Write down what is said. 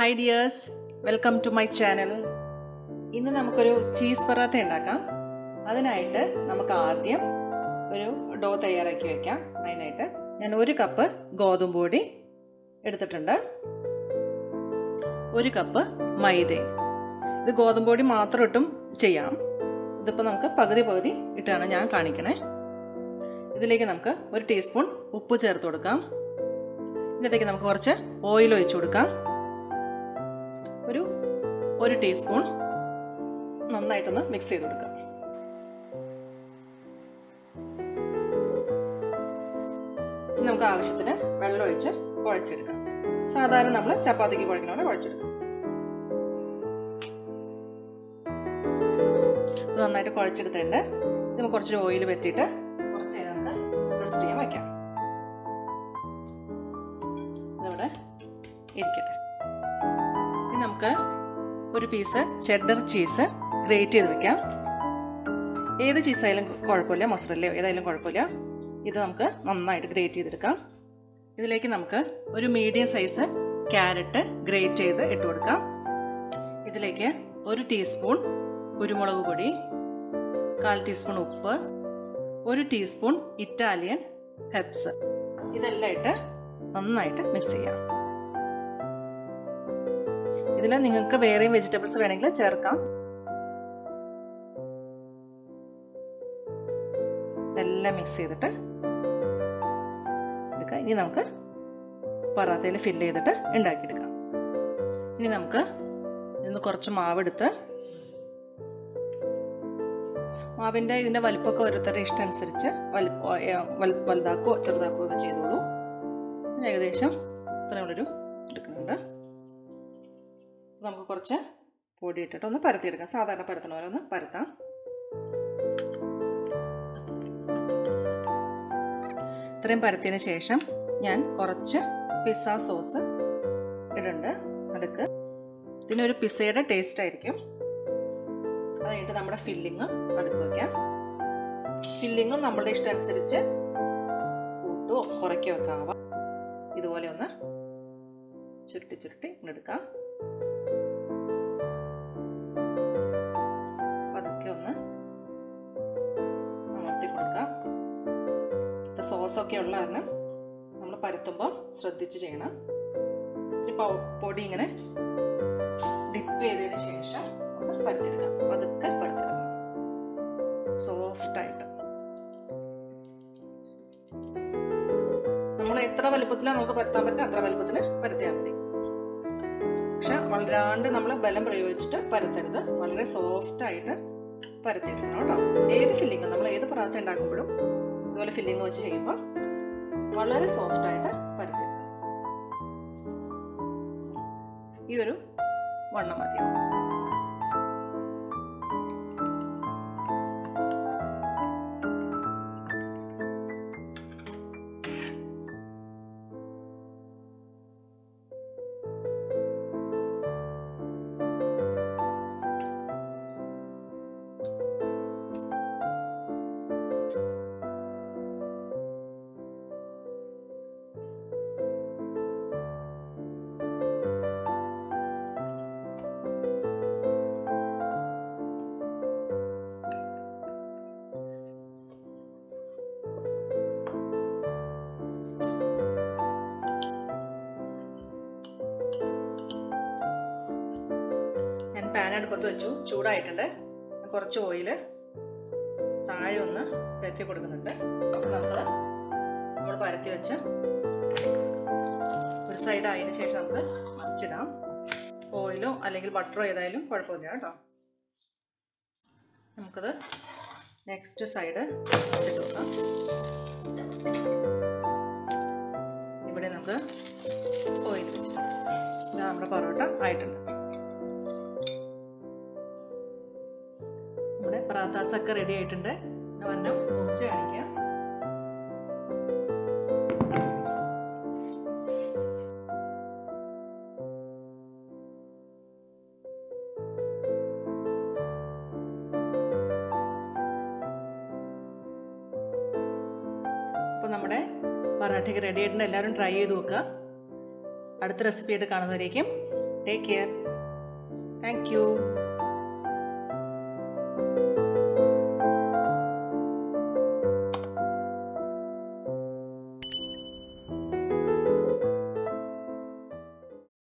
hi dears welcome to my channel ഇന്ന് നമുക്കൊരു cheese paratha ഉണ്ടാക്കാം അതിനായിട്ട് നമുക്ക് ആദ്യം ഒരു ഡോ തയ്യാറാക്കി വയ്ക്കാം അതിനായിട്ട് ഞാൻ ഒരു കപ്പ് ഗോതമ്പ് പൊടി എടുത്തിട്ടുണ്ട് ഒരു കപ്പ് മൈദയും ഇത് ഗോതമ്പ് പൊടി മാത്രം ഇട്ടും ചെയ്യാം ഇതിപ്പോൾ നമുക്ക് പകുതി പകുതി ഇട്ടാണ് ഞാൻ കാണിക്കണേ ഇതിലേക്ക് നമുക്ക് ഒരു ടീസ്പൂൺ ഉപ്പ് ചേർത്ത് കൊടുക്കാം ഇതിനകത്തേക്ക് നമുക്ക് കുറച്ച് ഓയിൽ ഒഴിച്ചു കൊടുക്കാം ഒരു ഒരു ടീസ്പൂൺ നന്നായിട്ടൊന്ന് മിക്സ് ചെയ്ത് കൊടുക്കാം ഇനി നമുക്ക് ആവശ്യത്തിന് വെള്ളം ഒഴിച്ച് കുഴച്ചെടുക്കാം സാധാരണ നമ്മൾ ചപ്പാത്തിക്ക് കുഴക്കണ പോലെ കുഴച്ചെടുക്കാം നന്നായിട്ട് കുഴച്ചെടുത്തിട്ടുണ്ട് നമുക്ക് കുറച്ച് ഓയിൽ പറ്റിയിട്ട് കുറച്ച് നേരം നമുക്ക് റെസ്റ്റ് ചെയ്യാൻ വയ്ക്കാം ഇതിവിടെ ഇരിക്കട്ടെ ഇനി നമുക്ക് ഒരു പീസ് ചെഡർ ചീസ് ഗ്രേറ്റ് ചെയ്ത് വെക്കാം ഏത് ചീസായാലും കുഴപ്പമില്ല മൊസറല്ലയോ ഏതായാലും കുഴപ്പമില്ല ഇത് നമുക്ക് നന്നായിട്ട് ഗ്രേറ്റ് ചെയ്തെടുക്കാം ഇതിലേക്ക് നമുക്ക് ഒരു മീഡിയം സൈസ് ക്യാരറ്റ് ഗ്രേറ്റ് ചെയ്ത് ഇട്ട് കൊടുക്കാം ഇതിലേക്ക് ഒരു ടീസ്പൂൺ കുരുമുളക് പൊടി കാൽ ടീസ്പൂൺ ഉപ്പ് ഒരു ടീസ്പൂൺ ഇറ്റാലിയൻ ഹെബ്സ് ഇതെല്ലാം ഇട്ട് നന്നായിട്ട് മിക്സ് ചെയ്യാം ഇതിൽ നിങ്ങൾക്ക് വേറെയും വെജിറ്റബിൾസ് വേണമെങ്കിൽ ചേർക്കാം ഇതെല്ലാം മിക്സ് ചെയ്തിട്ട് എടുക്കാം ഇനി നമുക്ക് പറാത്തയിൽ ഫില്ല് ചെയ്തിട്ട് ഉണ്ടാക്കിയെടുക്കാം ഇനി നമുക്ക് ഇന്ന് കുറച്ച് മാവെടുത്ത് മാവിൻ്റെ ഇതിൻ്റെ വലിപ്പമൊക്കെ ഓരോരുത്തരുടെ ഇഷ്ടം അനുസരിച്ച് വലുതാക്കോ ചെറുതാക്കോ ഒക്കെ ചെയ്തോളൂ ഏകദേശം ഇത്രയുള്ളൊരു എടുക്കുന്നുണ്ട് നമുക്ക് കുറച്ച് പൊടി ഇട്ടിട്ട് ഒന്ന് പരത്തിയെടുക്കാം സാധാരണ പരത്തണ പോലെ ഒന്ന് പരത്താം ഇത്രയും പരത്തിയതിന് ശേഷം ഞാൻ കുറച്ച് പിസ്സ സോസ് ഇടുന്നുണ്ട് അടുക്ക് ഇതിനൊരു പിസ്സയുടെ ടേസ്റ്റ് ആയിരിക്കും അത് കഴിഞ്ഞിട്ട് നമ്മുടെ ഫില്ലിങ് അടുക്ക് വയ്ക്കാം ഫില്ലിങ്ങും നമ്മളുടെ ഇഷ്ടം അനുസരിച്ച് കൂട്ടുകയോ കുറയ്ക്കുകയോ ഒക്കെ ആവാം ഇതുപോലെ ഒന്ന് ചുരുട്ടി ചുരുട്ടി എടുക്കാം പതുക്കെ ഒന്ന് അമർത്തി കൊടുക്കാം സോസൊക്കെ ഉള്ള കാരണം നമ്മൾ പരത്തുമ്പോൾ ശ്രദ്ധിച്ച് ചെയ്യണം ഇത്തിരി പൊടി ഇങ്ങനെ ഡിപ്പ് ചെയ്തതിന് ശേഷം ഒന്ന് പരത്തിയെടുക്കാം പതുക്കെ പരത്തിയെടുക്കാം സോഫ്റ്റായിട്ട് നമ്മൾ എത്ര വലുപ്പത്തിലാണ് നമുക്ക് പരത്താൻ പറ്റുക അത്ര വലുപ്പത്തിൽ പരത്തിയാൽ മതി പക്ഷെ വളരാണ്ട് നമ്മൾ ബലം പ്രയോഗിച്ചിട്ട് പരത്തരുത് വളരെ സോഫ്റ്റായിട്ട് പരത്തിയെടുക്കണം കേട്ടോ ഏത് ഫില്ലിങ്ങും നമ്മൾ ഏത് പറാത്ത ഉണ്ടാക്കുമ്പോഴും ഇതുപോലെ ഫില്ലിങ് വെച്ച് ചെയ്യുമ്പോൾ വളരെ സോഫ്റ്റായിട്ട് പരത്തിയെടുക്കണം ഈ ഒരു വണ്ണം മതിയാവും ഞാൻ പാൻ അടുപ്പത്ത് വെച്ചു ചൂടായിട്ടുണ്ട് കുറച്ച് ഓയിൽ താഴെ ഒന്ന് പരത്തി കൊടുക്കുന്നുണ്ട് അപ്പോൾ നമുക്കത് നമ്മൾ പരത്തി വെച്ച് ഒരു സൈഡ് ആയതിനു ശേഷം നമുക്ക് മറിച്ചിടാം ഓയിലോ അല്ലെങ്കിൽ ബട്ടറോ ഏതായാലും കുഴപ്പമില്ല കേട്ടോ നമുക്കത് നെക്സ്റ്റ് സൈഡ് വെച്ചിട്ട് നോക്കാം ഇവിടെ നമുക്ക് ഓയിൽ വെച്ചു ഇതാ നമ്മുടെ പൊറോട്ട ആയിട്ടുണ്ട് നമ്മുടെ പറാത്താസൊക്കെ റെഡി ആയിട്ടുണ്ട് ഒരെണ്ണം മുറിച്ച് കാണിക്കാം അപ്പോൾ നമ്മുടെ പറാട്ടയ്ക്ക് റെഡി ആയിട്ടുണ്ട് എല്ലാവരും ട്രൈ ചെയ്ത് നോക്കുക അടുത്ത റെസിപ്പി ആയിട്ട് കാണുന്നവരേക്കും ടേക്ക് കെയർ താങ്ക് യു